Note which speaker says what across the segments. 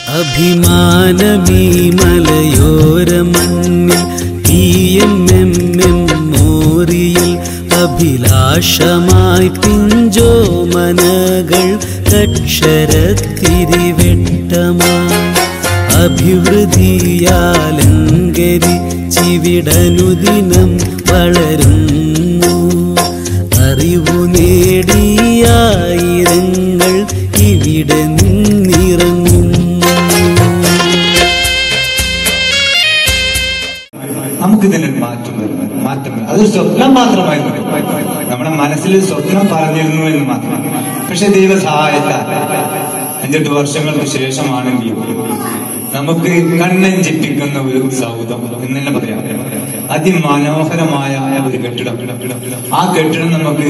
Speaker 1: അഭിമാനമീ മലയോര മണ്ണിൽ തീയം മെമ്മോറിയൽ അഭിലാഷമായി പിഞ്ചോ മനകൾ കക്ഷരത്തിരിവെട്ടമായി അഭിവൃദ്ധിയാലങ്കരിച്ചിവിടനുദിനം വളരുന്നു അറിവു നേടിയായിരങ്ങൾ ഇവിടെ നിന്നിറങ്ങുന്നു
Speaker 2: നമുക്കിതിനൊരു മാറ്റം വരും മാറ്റം വരും അതൊരു സ്വപ്നം മാത്രമായിരുന്നു നമ്മുടെ മനസ്സിൽ ഒരു സ്വപ്നം പറഞ്ഞിരുന്നു എന്ന് മാത്രം പക്ഷെ ദൈവ സഹായത്താൽ അഞ്ചെട്ട് വർഷങ്ങൾക്ക് ശേഷമാണെങ്കിലും നമുക്ക് കണ്ണഞ്ചിപ്പിക്കുന്ന ഒരു സൗധം എന്ന് തന്നെ പറയാം അതിമനോഹരമായ ഒരു കെട്ടിടം ആ കെട്ടിടം നമുക്ക്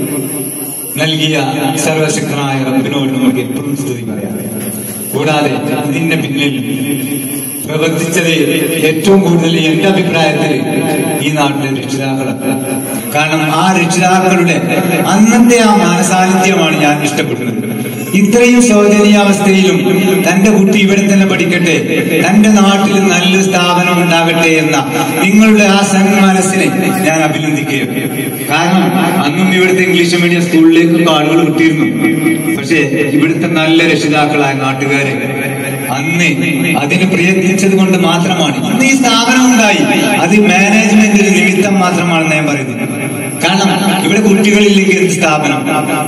Speaker 2: നൽകിയ സർവശക്തനായ റബ്ബിനോട് നമുക്ക് എപ്പോഴും സ്തുതി പറയാം കൂടാതെ ഇതിന്റെ പിന്നിൽ പ്രവർത്തിച്ചത് ഏറ്റവും കൂടുതൽ എന്റെ അഭിപ്രായത്തിൽ ഈ നാട്ടിലെ രക്ഷിതാക്കളാണ് കാരണം ആ രക്ഷിതാക്കളുടെ അന്നത്തെ ആ മാനസാന്നിധ്യമാണ് ഞാൻ ഇഷ്ടപ്പെടുന്നത് ഇത്രയും ശോചനീയാവസ്ഥയിലും തന്റെ കുട്ടി ഇവിടെ തന്നെ പഠിക്കട്ടെ തന്റെ നാട്ടിൽ നല്ലൊരു സ്ഥാപനം ഉണ്ടാകട്ടെ എന്ന നിങ്ങളുടെ ആ സന്മനസ്സിനെ ഞാൻ അഭിനന്ദിക്കുകയാണ് കാരണം അന്നും ഇവിടുത്തെ ഇംഗ്ലീഷ് മീഡിയം സ്കൂളിലേക്ക് ആളുകൾ കിട്ടിയിരുന്നു പക്ഷേ ഇവിടുത്തെ നല്ല രക്ഷിതാക്കളായ നാട്ടുകാരെ അന്ന് അതിന് പ്രയത്നിച്ചത് കൊണ്ട് മാത്രമാണ് ഇന്ന് ഈ സ്ഥാപനം ഉണ്ടായി അത് മാനേജ്മെന്റിന് നിമിത്തം മാത്രമാണെന്ന് ഞാൻ പറയുന്നത് കാരണം ഇവിടെ കുട്ടികളില്ലെങ്കിൽ എന്ത് സ്ഥാപനം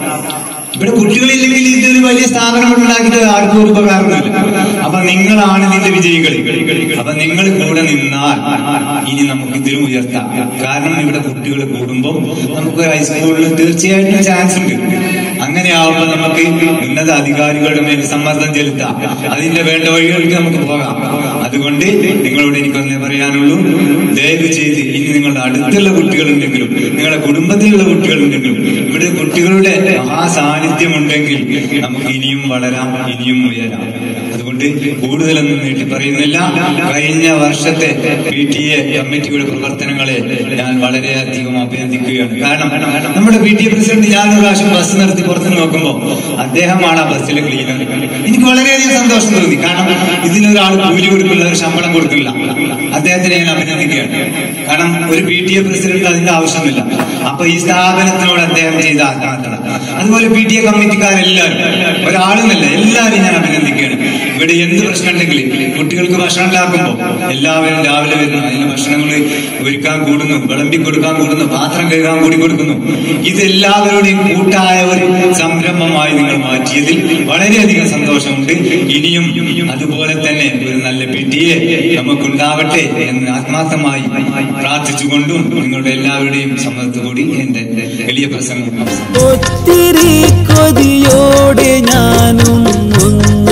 Speaker 2: ഇവിടെ കുട്ടികളില്ലെങ്കിൽ ഇതൊരു വലിയ സ്ഥാപനം ഉണ്ടാക്കിയിട്ട് ആർക്കും ഒരു ഉപകാരമില്ല അപ്പൊ നിങ്ങളാണ് ഇതിന്റെ വിജയികൾ അപ്പൊ നിങ്ങൾ കൂടെ നിന്നാൽ ഇനി നമുക്ക് ഇതിലും ഉയർത്താം കാരണം ഇവിടെ കുട്ടികൾ കൂടുമ്പോൾ നമുക്ക് ഹൈസ്കൂളിൽ തീർച്ചയായിട്ടും ചാൻസ് ഉണ്ട് അങ്ങനെയാവുമ്പോൾ നമുക്ക് ഉന്നത അധികാരികളുടെ മേൽ സമ്മർദ്ദം ചെലുത്താം അതിന്റെ വേണ്ട വഴികൾക്ക് നമുക്ക് പോകാം അതുകൊണ്ട് നിങ്ങളോട് എനിക്കൊന്നേ പറയാനുള്ളൂ ദയവ് ചെയ്ത് ഇനി നിങ്ങളുടെ അടുത്തുള്ള കുട്ടികളുണ്ടെങ്കിലും നിങ്ങളുടെ കുടുംബത്തിലുള്ള കുട്ടികളുണ്ടെങ്കിലും ഇവിടെ കുട്ടികളുടെ ആ സാന്നിധ്യം ഉണ്ടെങ്കിൽ നമുക്ക് ഇനിയും വളരാം ഇനിയും ഉയരാം അതുകൊണ്ട് കൂടുതലൊന്നും നീട്ടി പറയുന്നില്ല കഴിഞ്ഞ വർഷത്തെ പി ടി എ കമ്മിറ്റിയുടെ പ്രവർത്തനങ്ങളെ ഞാൻ വളരെയധികം അഭിനന്ദിക്കുകയാണ് കാരണം നമ്മുടെ പി ടി എ പ്രസിഡന്റ് ഞാൻ ഒരു പ്രാവശ്യം ബസ് നിർത്തി പുറത്ത് നോക്കുമ്പോൾ അദ്ദേഹമാണ് ആ ബസ്സിലെ ക്ലീനർ എനിക്ക് വളരെയധികം സന്തോഷം തോന്നി കാരണം ഇതിനൊരാൾ കൂലി കൊടുക്കില്ല ഒരു ശമ്പളം കൊടുക്കില്ല അദ്ദേഹത്തിനെ ഞാൻ അഭിനന്ദിക്കുകയാണ് കാരണം ഒരു പി ടി എ പ്രസിഡന്റ് അതിന്റെ ആവശ്യമില്ല അപ്പൊ ഈ സ്ഥാപനത്തിനോട് അദ്ദേഹം ചെയ്ത ആത്മാർത്ഥത അതുപോലെ പി ടി എ കമ്മിറ്റിക്കാരെല്ലാവരും ഒരാളെന്നല്ല എല്ലാവരും ഞാൻ അഭിനന്ദിക്കുകയാണ് ഇവിടെ എന്ത് പ്രശ്നം ഉണ്ടെങ്കിൽ കുട്ടികൾക്ക് ഭക്ഷണം ഉണ്ടാക്കുമ്പോൾ എല്ലാവരും രാവിലെ വരുന്നു അതിന് ഭക്ഷണങ്ങൾ ഒരുക്കാൻ കൂടുന്നു വിളമ്പി കൊടുക്കാൻ കൂടുന്നു പാത്രം കഴുകാൻ കൂടി കൊടുക്കുന്നു ഇത് എല്ലാവരുടെയും കൂട്ടായ ഒരു സംരംഭമായി നിങ്ങൾ മാറ്റിയതിൽ വളരെയധികം സന്തോഷമുണ്ട് ഇനിയും അതുപോലെ തന്നെ ഒരു നല്ല പിടിയെ നമുക്കുണ്ടാവട്ടെ എന്ന് ആത്മാർത്ഥമായി പ്രാർത്ഥിച്ചുകൊണ്ടും നിങ്ങളുടെ എല്ലാവരുടെയും സമ്മതത്തോടി എന്റെ വലിയ പ്രസംഗം അവസാനിപ്പിക്കുന്നു.
Speaker 1: ഒത്തിരി കൊതിയോടെ ഞാനും ഒന്ന്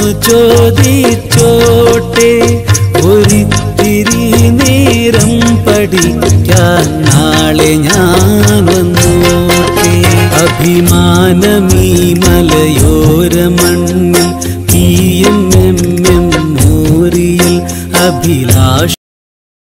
Speaker 1: ചോദിച്ചോട്ടെ ഒരിത്തിരി നേരം പഠിക്കാൻ നാളെ ഞാൻ വന്നോട്ടെ അഭിമാനമീ മലയോര മണ്ണിൽ P M M memorial Abhilasha